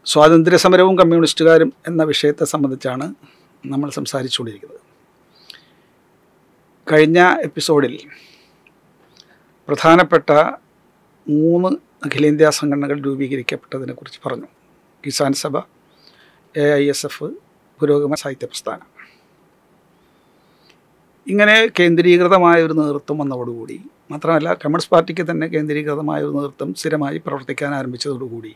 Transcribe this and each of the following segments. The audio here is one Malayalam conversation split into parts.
സ്വാതന്ത്ര്യ സമരവും കമ്മ്യൂണിസ്റ്റുകാരും എന്ന വിഷയത്തെ സംബന്ധിച്ചാണ് നമ്മൾ സംസാരിച്ചുകൊണ്ടിരിക്കുന്നത് കഴിഞ്ഞ എപ്പിസോഡിൽ പ്രധാനപ്പെട്ട മൂന്ന് അഖിലേന്ത്യാ സംഘടനകൾ രൂപീകരിക്കപ്പെട്ടതിനെക്കുറിച്ച് പറഞ്ഞു കിസാൻ സഭ എ ഐ എസ് എഫ് പുരോഗമന സാഹിത്യ പ്രസ്ഥാനം ഇങ്ങനെ കേന്ദ്രീകൃതമായ ഒരു നേതൃത്വം വന്നതോടുകൂടി മാത്രമല്ല കമ്മ്യൂണിസ്റ്റ് പാർട്ടിക്ക് തന്നെ കേന്ദ്രീകൃതമായ ഒരു നേതൃത്വം സ്ഥിരമായി പ്രവർത്തിക്കാൻ ആരംഭിച്ചതോടുകൂടി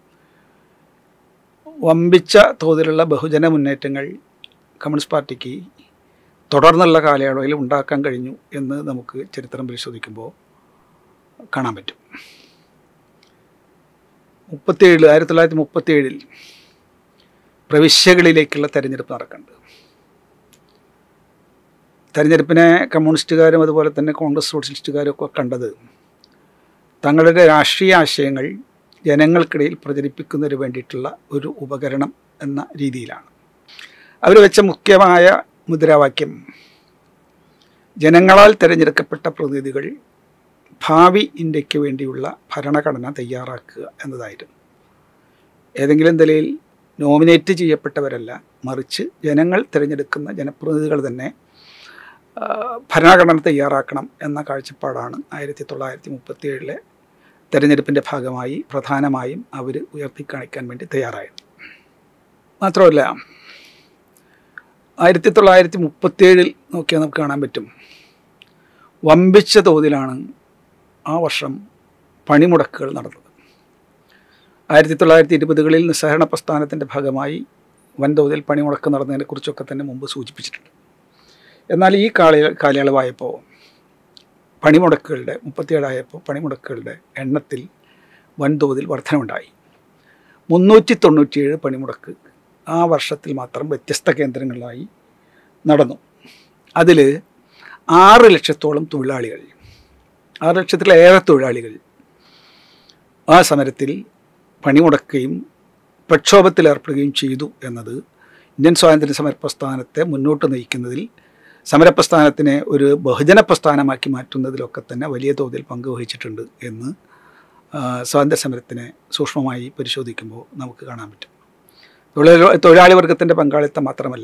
വമ്പിച്ച തോതിലുള്ള ബഹുജന മുന്നേറ്റങ്ങൾ കമ്മ്യൂണിസ്റ്റ് പാർട്ടിക്ക് തുടർന്നുള്ള കാലയളവിൽ ഉണ്ടാക്കാൻ കഴിഞ്ഞു എന്ന് നമുക്ക് ചരിത്രം പരിശോധിക്കുമ്പോൾ കാണാൻ പറ്റും മുപ്പത്തിയേഴിൽ ആയിരത്തി തൊള്ളായിരത്തി മുപ്പത്തിയേഴിൽ പ്രവിശ്യകളിലേക്കുള്ള തെരഞ്ഞെടുപ്പ് നടക്കുന്നുണ്ട് തെരഞ്ഞെടുപ്പിനെ കമ്മ്യൂണിസ്റ്റുകാരും അതുപോലെ തന്നെ കോൺഗ്രസ് സോഷ്യലിസ്റ്റുകാരും ഒക്കെ കണ്ടത് തങ്ങളുടെ രാഷ്ട്രീയ ആശയങ്ങൾ ജനങ്ങൾക്കിടയിൽ പ്രചരിപ്പിക്കുന്നതിന് വേണ്ടിയിട്ടുള്ള ഒരു ഉപകരണം എന്ന രീതിയിലാണ് അവർ വെച്ച മുഖ്യമായ മുദ്രാവാക്യം ജനങ്ങളാൽ തിരഞ്ഞെടുക്കപ്പെട്ട പ്രതിനിധികൾ ഭാവി ഇന്ത്യക്ക് വേണ്ടിയുള്ള ഭരണഘടന തയ്യാറാക്കുക എന്നതായിരുന്നു ഏതെങ്കിലും നിലയിൽ നോമിനേറ്റ് ചെയ്യപ്പെട്ടവരല്ല മറിച്ച് ജനങ്ങൾ തിരഞ്ഞെടുക്കുന്ന ജനപ്രതിനിധികൾ തന്നെ ആ, ഭരണഘടന തയ്യാറാക്കണം എന്ന കാഴ്ചപ്പാടാണ് ആയിരത്തി തൊള്ളായിരത്തി മുപ്പത്തി ഏഴിലെ തെരഞ്ഞെടുപ്പിൻ്റെ ഭാഗമായി പ്രധാനമായും അവർ ഉയർത്തിക്കാണിക്കാൻ വേണ്ടി തയ്യാറായത് മാത്രമല്ല ആയിരത്തി തൊള്ളായിരത്തി മുപ്പത്തിയേഴിൽ നോക്കിയാൽ നമുക്ക് കാണാൻ പറ്റും വമ്പിച്ച തോതിലാണ് ആ വർഷം പണിമുടക്കുകൾ നടന്നത് ആയിരത്തി തൊള്ളായിരത്തി ഇരുപതുകളിൽ നിസ്സഹരണ പ്രസ്ഥാനത്തിൻ്റെ ഭാഗമായി വൻതോതിൽ പണിമുടക്ക് നടന്നതിനെക്കുറിച്ചൊക്കെ തന്നെ മുമ്പ് സൂചിപ്പിച്ചിട്ടുണ്ട് എന്നാൽ ഈ കാല കാലയളവായപ്പോൾ പണിമുടക്കുകളുടെ മുപ്പത്തിയേഴായപ്പോൾ പണിമുടക്കുകളുടെ എണ്ണത്തിൽ വൻതോതിൽ വർധനമുണ്ടായി മുന്നൂറ്റി തൊണ്ണൂറ്റിയേഴ് പണിമുടക്ക് ആ വർഷത്തിൽ മാത്രം വ്യത്യസ്ത കേന്ദ്രങ്ങളിലായി നടന്നു അതിൽ ആറ് ലക്ഷത്തോളം തൊഴിലാളികൾ ആറ് ലക്ഷത്തിലേറെ തൊഴിലാളികൾ ആ സമരത്തിൽ പണിമുടക്കുകയും പ്രക്ഷോഭത്തിലേർപ്പെടുകയും ചെയ്തു എന്നത് ഇന്ത്യൻ സ്വാതന്ത്ര്യ സമര പ്രസ്ഥാനത്തെ മുന്നോട്ട് നയിക്കുന്നതിൽ സമരപ്രസ്ഥാനത്തിനെ ഒരു ബഹുജന പ്രസ്ഥാനമാക്കി മാറ്റുന്നതിലൊക്കെ തന്നെ വലിയ തോതിൽ പങ്കുവഹിച്ചിട്ടുണ്ട് എന്ന് ആ, സ്വാതന്ത്ര്യ സമരത്തിനെ സൂക്ഷ്മമായി പരിശോധിക്കുമ്പോൾ നമുക്ക് കാണാൻ പറ്റും തൊഴിലാളി തൊഴിലാളി വർഗത്തിൻ്റെ പങ്കാളിത്തം മാത്രമല്ല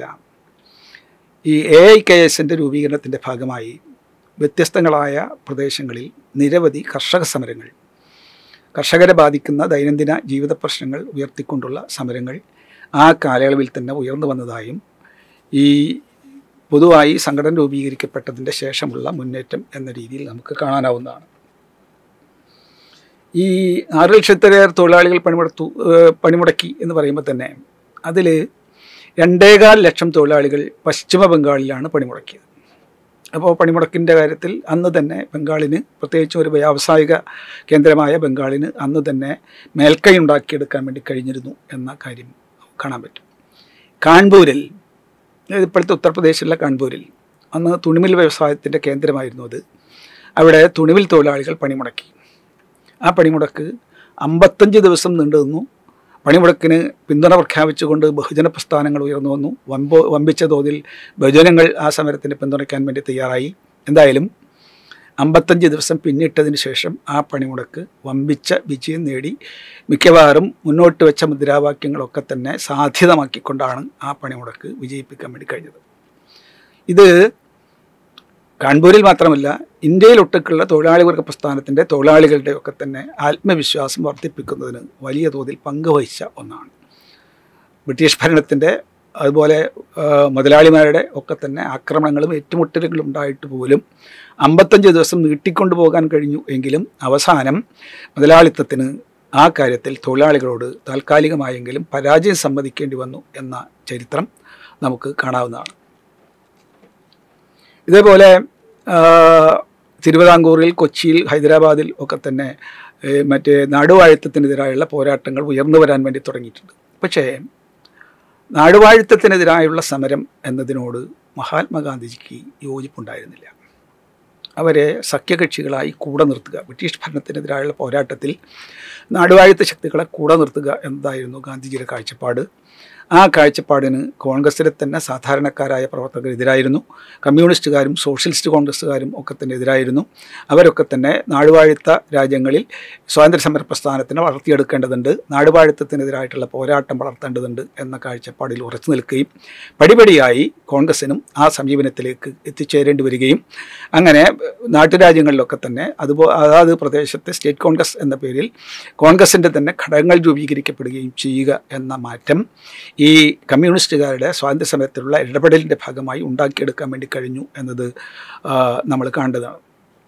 ഈ എ ഐ കെ എസിൻ്റെ രൂപീകരണത്തിൻ്റെ ഭാഗമായി വ്യത്യസ്തങ്ങളായ പ്രദേശങ്ങളിൽ നിരവധി കർഷക സമരങ്ങൾ കർഷകരെ ബാധിക്കുന്ന ദൈനംദിന ജീവിത പ്രശ്നങ്ങൾ ഉയർത്തിക്കൊണ്ടുള്ള സമരങ്ങൾ ആ കാലയളവിൽ തന്നെ ഉയർന്നു വന്നതായും ഈ പൊതുവായി സംഘടന രൂപീകരിക്കപ്പെട്ടതിൻ്റെ ശേഷമുള്ള മുന്നേറ്റം എന്ന രീതിയിൽ നമുക്ക് കാണാനാവുന്നതാണ് ഈ ആറ് ലക്ഷത്തിലേറെ തൊഴിലാളികൾ പണിമുടത്തു ഏഹ് പണിമുടക്കി എന്ന് പറയുമ്പോൾ തന്നെ അതിൽ രണ്ടേകാൽ ലക്ഷം തൊഴിലാളികൾ പശ്ചിമ ബംഗാളിലാണ് പണിമുടക്കിയത് അപ്പോൾ പണിമുടക്കിൻ്റെ കാര്യത്തിൽ അന്ന് തന്നെ ബംഗാളിന് പ്രത്യേകിച്ച് ഒരു വ്യാവസായിക കേന്ദ്രമായ ബംഗാളിന് അന്ന് തന്നെ മേൽക്കൈ ഉണ്ടാക്കിയെടുക്കാൻ വേണ്ടി കഴിഞ്ഞിരുന്നു എന്ന കാര്യം കാണാൻ പറ്റും കാൺപൂരിൽ അതായത് ഇപ്പോഴത്തെ ഉത്തർപ്രദേശിലെ കാൺപൂരിൽ അന്ന് തുണിമിൽ വ്യവസായത്തിൻ്റെ കേന്ദ്രമായിരുന്നു അത് അവിടെ തുണിമിൽ തൊഴിലാളികൾ പണിമുടക്കി ആ പണിമുടക്ക് അമ്പത്തഞ്ച് ദിവസം നീണ്ടു നിന്നു പണിമുടക്കിന് പിന്തുണ പ്രഖ്യാപിച്ചുകൊണ്ട് ബഹുജന പ്രസ്ഥാനങ്ങൾ ഉയർന്നു വന്നു വമ്പോ വമ്പിച്ച തോതിൽ ബഹുജനങ്ങൾ ആ സമരത്തിന് പിന്തുണയ്ക്കാൻ വേണ്ടി തയ്യാറായി എന്തായാലും അമ്പത്തഞ്ച് ദിവസം പിന്നിട്ടതിന് ശേഷം ആ പണിമുടക്ക് വമ്പിച്ച വിജയം നേടി മിക്കവാറും മുന്നോട്ട് വെച്ച മുദ്രാവാക്യങ്ങളൊക്കെ തന്നെ സാധ്യതമാക്കിക്കൊണ്ടാണ് ആ പണിമുടക്ക് വിജയിപ്പിക്കാൻ വേണ്ടി കഴിഞ്ഞത് ഇത് കാൺപൂരിൽ മാത്രമല്ല ഇന്ത്യയിലൊട്ടുക്കുള്ള തൊഴിലാളി വർഗ പ്രസ്ഥാനത്തിൻ്റെ തൊഴിലാളികളുടെ ഒക്കെ തന്നെ ആത്മവിശ്വാസം വർദ്ധിപ്പിക്കുന്നതിന് വലിയ തോതിൽ പങ്കുവഹിച്ച ഒന്നാണ് ബ്രിട്ടീഷ് ഭരണത്തിൻ്റെ അതുപോലെ ആ, മുതലാളിമാരുടെ ഒക്കെ തന്നെ ആക്രമണങ്ങളും ഏറ്റുമുട്ടലുകളും ഉണ്ടായിട്ട് പോലും അമ്പത്തഞ്ച് ദിവസം നീട്ടിക്കൊണ്ടു പോകാൻ കഴിഞ്ഞു എങ്കിലും അവസാനം മുതലാളിത്തത്തിന് ആ കാര്യത്തിൽ തൊഴിലാളികളോട് താൽക്കാലികമായെങ്കിലും പരാജയം സമ്മതിക്കേണ്ടി വന്നു എന്ന ചരിത്രം നമുക്ക് കാണാവുന്നതാണ് ഇതേപോലെ ആ, തിരുവിതാംകൂറിൽ കൊച്ചിയിൽ ഹൈദരാബാദിൽ ഒക്കെ തന്നെ ഏ, മറ്റേ നാടുവാഴിത്തത്തിനെതിരായുള്ള പോരാട്ടങ്ങൾ ഉയർന്നു വരാൻ വേണ്ടി തുടങ്ങിയിട്ടുണ്ട് പക്ഷേ നാടുവാഴിത്തത്തിനെതിരായുള്ള സമരം എന്നതിനോട് മഹാത്മാഗാന്ധിജിക്ക് യോജിപ്പുണ്ടായിരുന്നില്ല അവരെ സഖ്യകക്ഷികളായി കൂടെ നിർത്തുക ബ്രിട്ടീഷ് ഭരണത്തിനെതിരായുള്ള പോരാട്ടത്തിൽ നാടുവാഴിത്ത ശക്തികളെ കൂടെ നിർത്തുക എന്നതായിരുന്നു ഗാന്ധിജിയുടെ കാഴ്ചപ്പാട് ആ കാഴ്ചപ്പാടിന് കോൺഗ്രസിലെ തന്നെ സാധാരണക്കാരായ പ്രവർത്തകർ എതിരായിരുന്നു കമ്മ്യൂണിസ്റ്റുകാരും സോഷ്യലിസ്റ്റ് കോൺഗ്രസ്സുകാരും ഒക്കെ തന്നെ എതിരായിരുന്നു അവരൊക്കെ തന്നെ നാടുവാഴുത്ത രാജ്യങ്ങളിൽ സ്വാതന്ത്ര്യ സമര പ്രസ്ഥാനത്തിനെ വളർത്തിയെടുക്കേണ്ടതുണ്ട് നാടുവാഴുത്തത്തിനെതിരായിട്ടുള്ള പോരാട്ടം വളർത്തേണ്ടതുണ്ട് എന്ന കാഴ്ചപ്പാടിൽ ഉറച്ചു നിൽക്കുകയും പടിപടിയായി കോൺഗ്രസിനും ആ സമീപനത്തിലേക്ക് എത്തിച്ചേരേണ്ടി വരികയും അങ്ങനെ നാട്ടുരാജ്യങ്ങളിലൊക്കെ തന്നെ അതുപോ അതാത് പ്രദേശത്തെ സ്റ്റേറ്റ് കോൺഗ്രസ് എന്ന പേരിൽ കോൺഗ്രസിൻ്റെ തന്നെ ഘടകങ്ങൾ രൂപീകരിക്കപ്പെടുകയും ചെയ്യുക എന്ന മാറ്റം ഈ കമ്മ്യൂണിസ്റ്റുകാരുടെ സ്വാതന്ത്ര്യ സമരത്തിലുള്ള ഇടപെടലിൻ്റെ ഭാഗമായി ഉണ്ടാക്കിയെടുക്കാൻ വേണ്ടി കഴിഞ്ഞു എന്നത് ആ, നമ്മൾ കാണേണ്ടതാണ്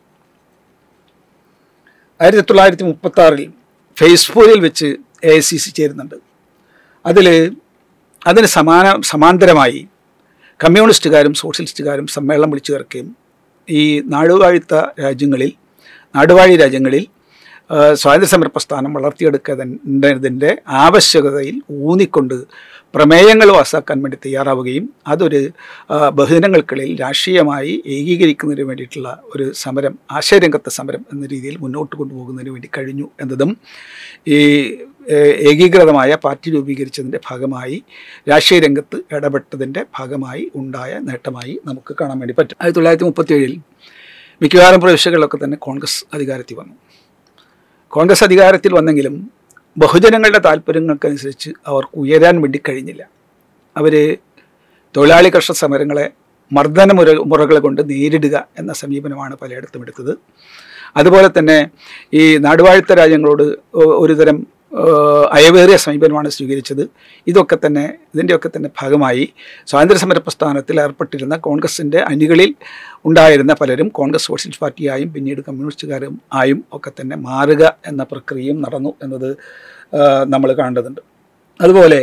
ആയിരത്തി തൊള്ളായിരത്തി മുപ്പത്തി ആറിൽ ഫേസ്ബുക്കിൽ വെച്ച് എ ഐ സി സി ചേരുന്നുണ്ട് അതിൽ അതിന് സമാന സമാന്തരമായി കമ്മ്യൂണിസ്റ്റുകാരും സോഷ്യലിസ്റ്റുകാരും സമ്മേളനം വിളിച്ചു ചേർക്കുകയും ഈ നാടുവാഴുത്ത രാജ്യങ്ങളിൽ നാടുവാഴി രാജ്യങ്ങളിൽ ആ, സ്വാതന്ത്ര്യ സമര പ്രസ്ഥാനം വളർത്തിയെടുക്കേണ്ടതിൻ്റെ ആവശ്യകതയിൽ ഊന്നിക്കൊണ്ട് പ്രമേയങ്ങൾ പാസ്സാക്കാൻ വേണ്ടി തയ്യാറാവുകയും അതൊരു ആ, ബഹുജനങ്ങൾക്കിടയിൽ രാഷ്ട്രീയമായി ഏകീകരിക്കുന്നതിന് വേണ്ടിയിട്ടുള്ള ഒരു സമരം ആശയരംഗത്തെ സമരം എന്ന രീതിയിൽ മുന്നോട്ട് കൊണ്ടുപോകുന്നതിന് വേണ്ടി കഴിഞ്ഞു എന്നതും ഈ ഏഹ്, ഏകീകൃതമായ പാർട്ടി രൂപീകരിച്ചതിൻ്റെ ഭാഗമായി രാഷ്ട്രീയ രംഗത്ത് ഇടപെട്ടതിൻ്റെ ഭാഗമായി ഉണ്ടായ നേട്ടമായി നമുക്ക് കാണാൻ വേണ്ടി പറ്റും ആയിരത്തി തൊള്ളായിരത്തി മുപ്പത്തിയേഴിൽ മിക്കവാറും പ്രവിശ്യകളിലൊക്കെ തന്നെ കോൺഗ്രസ് അധികാരത്തിൽ വന്നു കോൺഗ്രസ് അധികാരത്തിൽ വന്നെങ്കിലും ബഹുജനങ്ങളുടെ താല്പര്യങ്ങൾക്കനുസരിച്ച് അവർക്ക് ഉയരാൻ വേണ്ടി കഴിഞ്ഞില്ല അവർ തൊഴിലാളി കർഷക സമരങ്ങളെ മർദ്ദന മുറ മുറകൾ കൊണ്ട് നേരിടുക എന്ന സമീപനമാണ് പലയിടത്തും എടുത്തത് അതുപോലെ തന്നെ ഈ നാടുവാഴ്ത്ത രാജ്യങ്ങളോട് ഒ- ഒരുതരം ഏഹ്, അയവേറിയ സമീപനമാണ് സ്വീകരിച്ചത് ഇതൊക്കെ തന്നെ ഇതിൻ്റെയൊക്കെ തന്നെ ഭാഗമായി സ്വാതന്ത്ര്യ സമര പ്രസ്ഥാനത്തിൽ ഏർപ്പെട്ടിരുന്ന കോൺഗ്രസിൻ്റെ അണികളിൽ ഉണ്ടായിരുന്ന പലരും കോൺഗ്രസ് സോഷ്യലിസ്റ്റ് പാർട്ടിയായും പിന്നീട് കമ്മ്യൂണിസ്റ്റുകാരും ആയും ഒക്കെ തന്നെ മാറുക എന്ന പ്രക്രിയയും നടന്നു എന്നത് നമ്മൾ കാണേണ്ടതുണ്ട് അതുപോലെ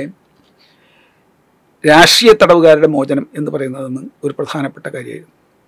രാഷ്ട്രീയ തടവുകാരുടെ മോചനം എന്ന് പറയുന്നതെന്ന് ഒരു പ്രധാനപ്പെട്ട കാര്യമായിരുന്നു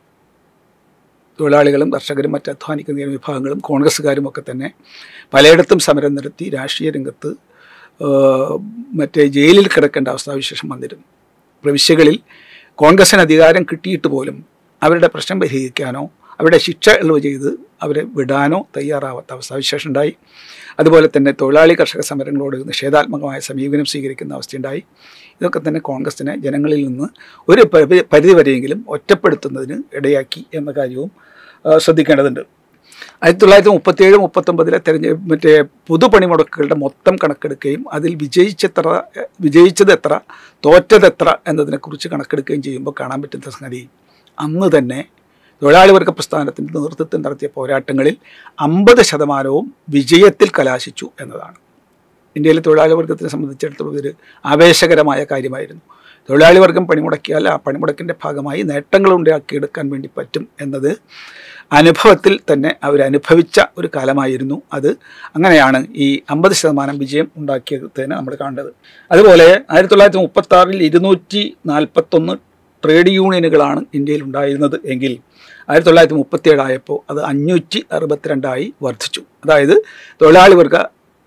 തൊഴിലാളികളും കർഷകരും മറ്റ് അധ്വാനിക്കുന്ന വിഭാഗങ്ങളും കോൺഗ്രസ്സുകാരും ഒക്കെ തന്നെ പലയിടത്തും സമരം നടത്തി രാഷ്ട്രീയ രംഗത്ത് ആ, മറ്റേ ജയിലിൽ കിടക്കേണ്ട അവസ്ഥാവിശേഷം വന്നിരുന്നു പ്രവിശ്യകളിൽ കോൺഗ്രസിന് അധികാരം കിട്ടിയിട്ട് പോലും അവരുടെ പ്രശ്നം പരിഹരിക്കാനോ അവരുടെ ശിക്ഷ ഇളവ് ചെയ്ത് അവരെ വിടാനോ തയ്യാറാവാത്ത അവസ്ഥാവിശേഷം ഉണ്ടായി അതുപോലെ തന്നെ തൊഴിലാളി കർഷക സമരങ്ങളോട് നിഷേധാത്മകമായ സമീപനം സ്വീകരിക്കുന്ന അവസ്ഥയുണ്ടായി ഇതൊക്കെ തന്നെ കോൺഗ്രസിനെ ജനങ്ങളിൽ നിന്ന് ഒരു പരി- പരിധിവരെയെങ്കിലും ഒറ്റപ്പെടുത്തുന്നതിന് ഇടയാക്കി എന്ന കാര്യവും ആ, ശ്രദ്ധിക്കേണ്ടതുണ്ട് ആയിരത്തി തൊള്ളായിരത്തി മുപ്പത്തിയേഴ് മുപ്പത്തൊമ്പതിലെ തെരഞ്ഞെ മറ്റേ പൊതുപണിമുടക്കുകളുടെ മൊത്തം കണക്കെടുക്കുകയും അതിൽ വിജയിച്ചെത്ര വിജയിച്ചത് എത്ര തോറ്റത് എത്ര എന്നതിനെക്കുറിച്ച് കണക്കെടുക്കുകയും ചെയ്യുമ്പോൾ കാണാൻ പറ്റുന്ന സംഗതി അന്ന് തന്നെ തൊഴിലാളി വർഗ പ്രസ്ഥാനത്തിൻ്റെ നേതൃത്വത്തിൽ നടത്തിയ പോരാട്ടങ്ങളിൽ അമ്പത് ശതമാനവും വിജയത്തിൽ കലാശിച്ചു എന്നതാണ് ഇന്ത്യയിലെ തൊഴിലാളി വർഗത്തിനെ സംബന്ധിച്ചിടത്തോളം ഇതൊരു ആവേശകരമായ കാര്യമായിരുന്നു തൊഴിലാളി വർഗം പണിമുടക്കിയാൽ ആ പണിമുടക്കിൻ്റെ ഭാഗമായി നേട്ടങ്ങൾ ഉണ്ടാക്കിയെടുക്കാൻ വേണ്ടി പറ്റും എന്നത് അനുഭവത്തിൽ തന്നെ അവരനുഭവിച്ച ഒരു കാലമായിരുന്നു അത് അങ്ങനെയാണ് ഈ അമ്പത് ശതമാനം വിജയം ഉണ്ടാക്കിയതിനെ നമ്മൾ കാണേണ്ടത് അതുപോലെ ആയിരത്തി തൊള്ളായിരത്തി മുപ്പത്തി ആറിൽ ഇരുന്നൂറ്റി നാൽപ്പത്തൊന്ന് ട്രേഡ് യൂണിയനുകളാണ് ഇന്ത്യയിൽ ഉണ്ടായിരുന്നത് എങ്കിൽ ആയിരത്തി തൊള്ളായിരത്തി മുപ്പത്തിയേഴായപ്പോൾ അത് അഞ്ഞൂറ്റി അറുപത്തിരണ്ടായി വർദ്ധിച്ചു അതായത് തൊഴിലാളി വർഗ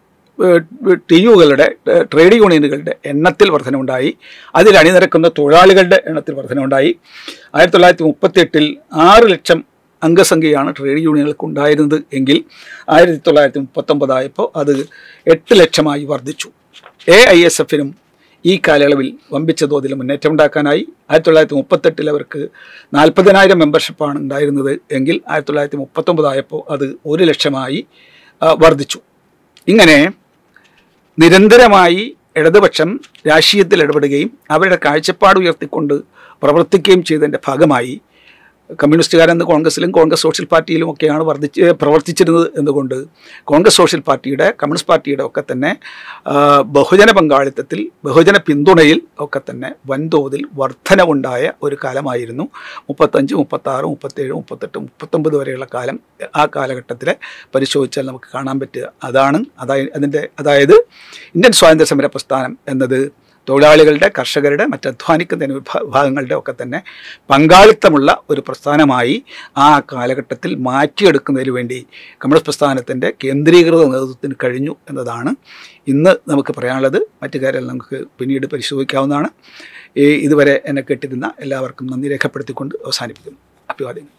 ടി യുകളുടെ ട്രേഡ് യൂണിയനുകളുടെ എണ്ണത്തിൽ വർധനവുണ്ടായി അതിൽ അണിനിരക്കുന്ന തൊഴിലാളികളുടെ എണ്ണത്തിൽ വർധനവുണ്ടായി ആയിരത്തി തൊള്ളായിരത്തി മുപ്പത്തിയെട്ടിൽ ആറ് ലക്ഷം അംഗസംഖ്യയാണ് ട്രേഡ് യൂണിയനുകൾക്ക് ഉണ്ടായിരുന്നത് എങ്കിൽ ആയിരത്തി തൊള്ളായിരത്തി മുപ്പത്തൊമ്പതായപ്പോൾ അത് എട്ട് ലക്ഷമായി വർദ്ധിച്ചു എ ഐ എസ് എഫിനും ഈ കാലയളവിൽ വമ്പിച്ച തോതിൽ മുന്നേറ്റം ഉണ്ടാക്കാനായി ആയിരത്തി തൊള്ളായിരത്തി മുപ്പത്തെട്ടിൽ അവർക്ക് നാൽപ്പതിനായിരം മെമ്പർഷിപ്പാണ് ഉണ്ടായിരുന്നത് എങ്കിൽ ആയിരത്തി തൊള്ളായിരത്തി മുപ്പത്തൊമ്പതായപ്പോൾ അത് ഒരു ലക്ഷമായി ആ, വർദ്ധിച്ചു ഇങ്ങനെ നിരന്തരമായി ഇടതുപക്ഷം രാഷ്ട്രീയത്തിൽ ഇടപെടുകയും അവരുടെ കാഴ്ചപ്പാട് ഉയർത്തിക്കൊണ്ട് പ്രവർത്തിക്കുകയും ചെയ്തതിൻ്റെ ഭാഗമായി കമ്മ്യൂണിസ്റ്റുകാരെന്ന് കോൺഗ്രസിലും കോൺഗ്രസ് സോഷ്യൽ പാർട്ടിയിലും ഒക്കെയാണ് വർദ്ധിച്ച് പ്രവർത്തിച്ചിരുന്നത് എന്നുകൊണ്ട് കോൺഗ്രസ് സോഷ്യൽ പാർട്ടിയുടെ കമ്മ്യൂണിസ്റ്റ് പാർട്ടിയുടെ ഒക്കെ തന്നെ ആ, ബഹുജന പങ്കാളിത്തത്തിൽ ബഹുജന പിന്തുണയിൽ ഒക്കെ തന്നെ വൻതോതിൽ വർധനവുണ്ടായ ഒരു കാലമായിരുന്നു മുപ്പത്തഞ്ച് മുപ്പത്താറ് മുപ്പത്തേഴ് മുപ്പത്തെട്ട് മുപ്പത്തൊമ്പത് വരെയുള്ള കാലം ആ കാലഘട്ടത്തിലെ പരിശോധിച്ചാൽ നമുക്ക് കാണാൻ പറ്റുക അതാണ് അതായത് അതിൻ്റെ അതായത് ഇന്ത്യൻ സ്വാതന്ത്ര്യ സമര പ്രസ്ഥാനം എന്നത് തൊഴിലാളികളുടെ കർഷകരുടെ മറ്റ് അധ്വാനിക്കുന്ന വിഭാ- വിഭാഗങ്ങളുടെ ഒക്കെ തന്നെ പങ്കാളിത്തമുള്ള ഒരു പ്രസ്ഥാനമായി ആ കാലഘട്ടത്തിൽ മാറ്റിയെടുക്കുന്നതിന് വേണ്ടി കമ്മ്യൂണിസ്റ്റ് പ്രസ്ഥാനത്തിൻ്റെ കേന്ദ്രീകൃത നേതൃത്വത്തിന് കഴിഞ്ഞു എന്നതാണ് ഇന്ന് നമുക്ക് പറയാനുള്ളത് മറ്റു കാര്യങ്ങൾ നമുക്ക് പിന്നീട് പരിശോധിക്കാവുന്നതാണ് ഈ ഇതുവരെ എന്നെ കേട്ടിരുന്ന എല്ലാവർക്കും നന്ദി രേഖപ്പെടുത്തിക്കൊണ്ട് അവസാനിപ്പിക്കുന്നു അഭിവാദ്യങ്ങൾ